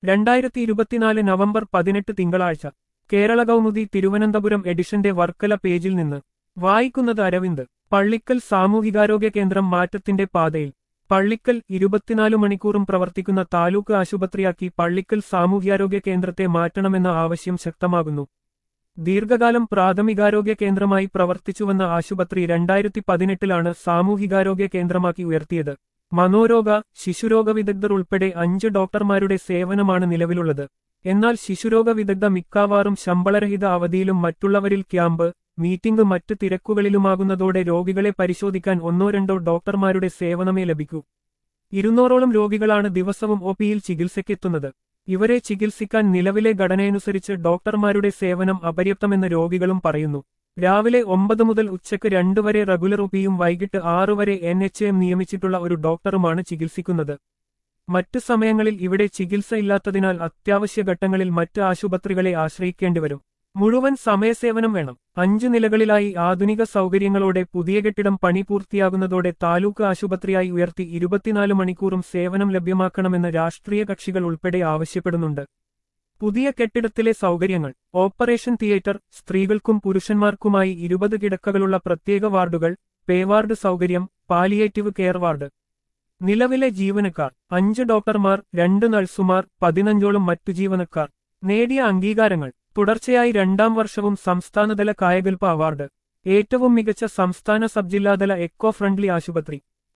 രണ്ടായിരത്തി ഇരുപത്തിനാല് നവംബർ പതിനെട്ട് തിങ്കളാഴ്ച കേരള കൗമുദി തിരുവനന്തപുരം എഡിഷന്റെ വർക്കല പേജിൽ നിന്ന് വായിക്കുന്നത് അരവിന്ദ് പള്ളിക്കൽ സാമൂഹികാരോഗ്യ കേന്ദ്രം മാറ്റത്തിന്റെ പാതയിൽ പള്ളിക്കൽ ഇരുപത്തിനാല് മണിക്കൂറും പ്രവർത്തിക്കുന്ന താലൂക്ക് ആശുപത്രിയാക്കി പള്ളിക്കൽ സാമൂഹ്യാരോഗ്യ കേന്ദ്രത്തെ മാറ്റണമെന്ന ആവശ്യം ശക്തമാകുന്നു ദീർഘകാലം പ്രാഥമികാരോഗ്യ കേന്ദ്രമായി പ്രവർത്തിച്ചുവന്ന ആശുപത്രി രണ്ടായിരത്തി പതിനെട്ടിലാണ് സാമൂഹികാരോഗ്യ കേന്ദ്രമാക്കി ഉയർത്തിയത് മനോരോഗ ശിശുരോഗ വിദഗ്ധർ ഉൾപ്പെടെ അഞ്ച് ഡോക്ടർമാരുടെ സേവനമാണ് നിലവിലുള്ളത് എന്നാൽ ശിശുരോഗ വിദഗ്ധ മിക്കവാറും ശമ്പളരഹിത അവധിയിലും മറ്റുള്ളവരിൽ ക്യാമ്പ് മീറ്റിംഗ് മറ്റ് തിരക്കുകളിലുമാകുന്നതോടെ രോഗികളെ പരിശോധിക്കാൻ ഒന്നോ രണ്ടോ ഡോക്ടർമാരുടെ സേവനമേ ലഭിക്കൂ ഇരുന്നൂറോളം രോഗികളാണ് ദിവസവും ഒ പിയിൽ ചികിത്സയ്ക്കെത്തുന്നത് ഇവരെ ചികിത്സിക്കാൻ നിലവിലെ ഘടനയനുസരിച്ച് ഡോക്ടർമാരുടെ സേവനം അപര്യാപ്തമെന്ന് രോഗികളും പറയുന്നു രാവിലെ ഒമ്പത് മുതൽ ഉച്ചയ്ക്ക് രണ്ടു വരെ റെഗുലർ ഒപിയും വൈകിട്ട് ആറു വരെ എൻ എച്ച് എം നിയമിച്ചിട്ടുള്ള ഒരു ഡോക്ടറുമാണ് ചികിത്സിക്കുന്നത് മറ്റു സമയങ്ങളിൽ ഇവിടെ ചികിത്സ ഇല്ലാത്തതിനാൽ അത്യാവശ്യ ഘട്ടങ്ങളിൽ മറ്റ് ആശുപത്രികളെ ആശ്രയിക്കേണ്ടിവരും മുഴുവൻ സമയസേവനം വേണം അഞ്ചു നിലകളിലായി ആധുനിക സൗകര്യങ്ങളോടെ പുതിയ കെട്ടിടം പണി പൂർത്തിയാകുന്നതോടെ താലൂക്ക് ആശുപത്രിയായി ഉയർത്തി ഇരുപത്തിനാല് മണിക്കൂറും സേവനം ലഭ്യമാക്കണമെന്ന് രാഷ്ട്രീയ കക്ഷികൾ ഉൾപ്പെടെ ആവശ്യപ്പെടുന്നുണ്ട് പുതിയ കെട്ടിടത്തിലെ സൗകര്യങ്ങൾ ഓപ്പറേഷൻ തിയേറ്റർ സ്ത്രീകൾക്കും പുരുഷന്മാർക്കുമായി ഇരുപത് കിടക്കകളുള്ള പ്രത്യേക വാർഡുകൾ പേവാർഡ് സൗകര്യം പാലിയേറ്റീവ് കെയർ വാർഡ് നിലവിലെ ജീവനക്കാർ അഞ്ച് ഡോക്ടർമാർ രണ്ട് നഴ്സുമാർ പതിനഞ്ചോളം മറ്റു ജീവനക്കാർ നേടിയ അംഗീകാരങ്ങൾ തുടർച്ചയായി രണ്ടാം വർഷവും സംസ്ഥാനതല കായകൽപ്പ അവാർഡ് ഏറ്റവും മികച്ച സംസ്ഥാന സബ് ജില്ലാതല എക്കോ ഫ്രണ്ട്ലി ആശുപത്രി